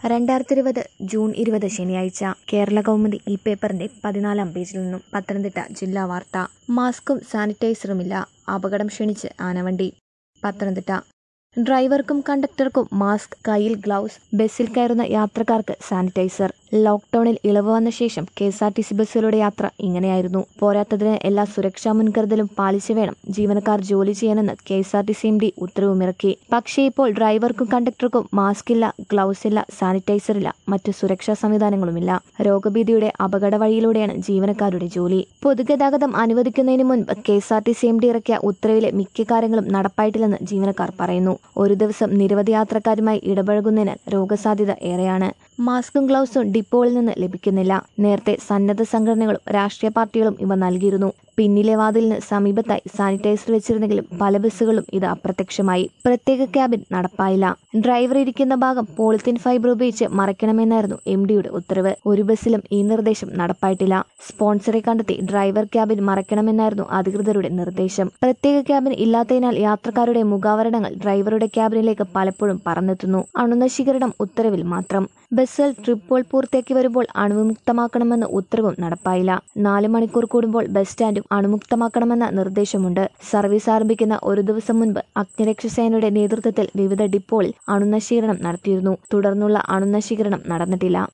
രണ്ടായിരത്തി ഇരുപത് ജൂൺ ഇരുപത് ശനിയാഴ്ച കേരള കൗമുദി ഈ പേപ്പറിന്റെ പതിനാലാം പേജിൽ നിന്നും പത്തനംതിട്ട ജില്ലാ വാർത്ത മാസ്കും സാനിറ്റൈസറുമില്ല അപകടം ക്ഷണിച്ച് ആനവണ്ടി പത്തനംതിട്ട ഡ്രൈവർക്കും കണ്ടക്ടർക്കും മാസ്ക് കയ്യിൽ ഗ്ലൗസ് ബസ്സിൽ കയറുന്ന യാത്രക്കാർക്ക് സാനിറ്റൈസർ ലോക്ക്ഡൌണിൽ ഇളവ് വന്ന ശേഷം K S R T C ബസ്സുകളുടെ യാത്ര ഇങ്ങനെയായിരുന്നു പോരാത്തതിന് എല്ലാ സുരക്ഷാ മുൻകരുതലും പാലിച്ചു വേണം ജീവനക്കാർ ജോലി ചെയ്യാനെന്ന് K S R T C M D ഉത്തരവുമിറക്കി പക്ഷേ ഇപ്പോൾ ഡ്രൈവർക്കും കണ്ടക്ടർക്കും മാസ്ക് ഇല്ല ഗ്ലൗസ് ഇല്ല സാനിറ്റൈസർ ഇല്ല മറ്റു സുരക്ഷാ സംവിധാനങ്ങളുമില്ല രോഗഭീതിയുടെ അപകട വഴിയിലൂടെയാണ് ജീവനക്കാരുടെ ജോലി പൊതുഗതാഗതം അനുവദിക്കുന്നതിന് മുൻപ് K S R T C M D ഇറക്കിയ ഉത്തരവിലെ മിക്ക കാര്യങ്ങളും നടപ്പായിട്ടില്ലെന്ന് ജീവനക്കാർ പറയുന്നു ഒരു ദിവസം നിരവധി യാത്രക്കാരുമായി ഇടപഴകുന്നതിനാൽ രോഗസാധ്യത ഏറെയാണ് മാസ്കും ഗ്ലൗസും ഡിപ്പോയിൽ നിന്ന് ലഭിക്കുന്നില്ല നേരത്തെ സന്നദ്ധ സംഘടനകളും രാഷ്ട്രീയ പാർട്ടികളും ഇവ നൽകിയിരുന്നു പിന്നിലെ വാതിലിന് സമീപത്തായി സാനിറ്റൈസർ വെച്ചിരുന്നെങ്കിലും പല ബസ്സുകളും ഇത് അപ്രത്യക്ഷമായി പ്രത്യേക ക്യാബിൻ നടപ്പായില്ല ഡ്രൈവർ ഇരിക്കുന്ന ഭാഗം പോളിത്തീൻ ഫൈബർ ഉപയോഗിച്ച് മറയ്ക്കണമെന്നായിരുന്നു എം ഡിയുടെ ഉത്തരവ് ഒരു ബസ്സിലും ഈ നിർദ്ദേശം നടപ്പായിട്ടില്ല സ്പോൺസറെ കണ്ടെത്തി ഡ്രൈവർ ക്യാബിൻ മറയ്ക്കണമെന്നായിരുന്നു അധികൃതരുടെ നിർദ്ദേശം പ്രത്യേക ക്യാബിൻ ഇല്ലാത്തതിനാൽ യാത്രക്കാരുടെ മുഖാവരണങ്ങൾ ഡ്രൈവറുടെ ക്യാബിനിലേക്ക് പലപ്പോഴും പറന്നെത്തുന്നു അണുനശീകരണം ഉത്തരവിൽ മാത്രം ബസ്സിൽ ട്രിപ്പുകൾ പൂർത്തിയാക്കി വരുമ്പോൾ അണുവിമുക്തമാക്കണമെന്ന ഉത്തരവും നടപ്പായില്ല നാല് മണിക്കൂർ കൂടുമ്പോൾ ബസ് സ്റ്റാൻഡും അണുമുക്തമാക്കണമെന്ന നിർദ്ദേശമുണ്ട് സർവീസ് ആരംഭിക്കുന്ന ഒരു ദിവസം മുൻപ് അഗ്നിരക്ഷാസേനയുടെ നേതൃത്വത്തിൽ വിവിധ ഡിപ്പോകളിൽ അണുനശീകരണം നടത്തിയിരുന്നു തുടർന്നുള്ള അണുനശീകരണം നടന്നിട്ടില്ല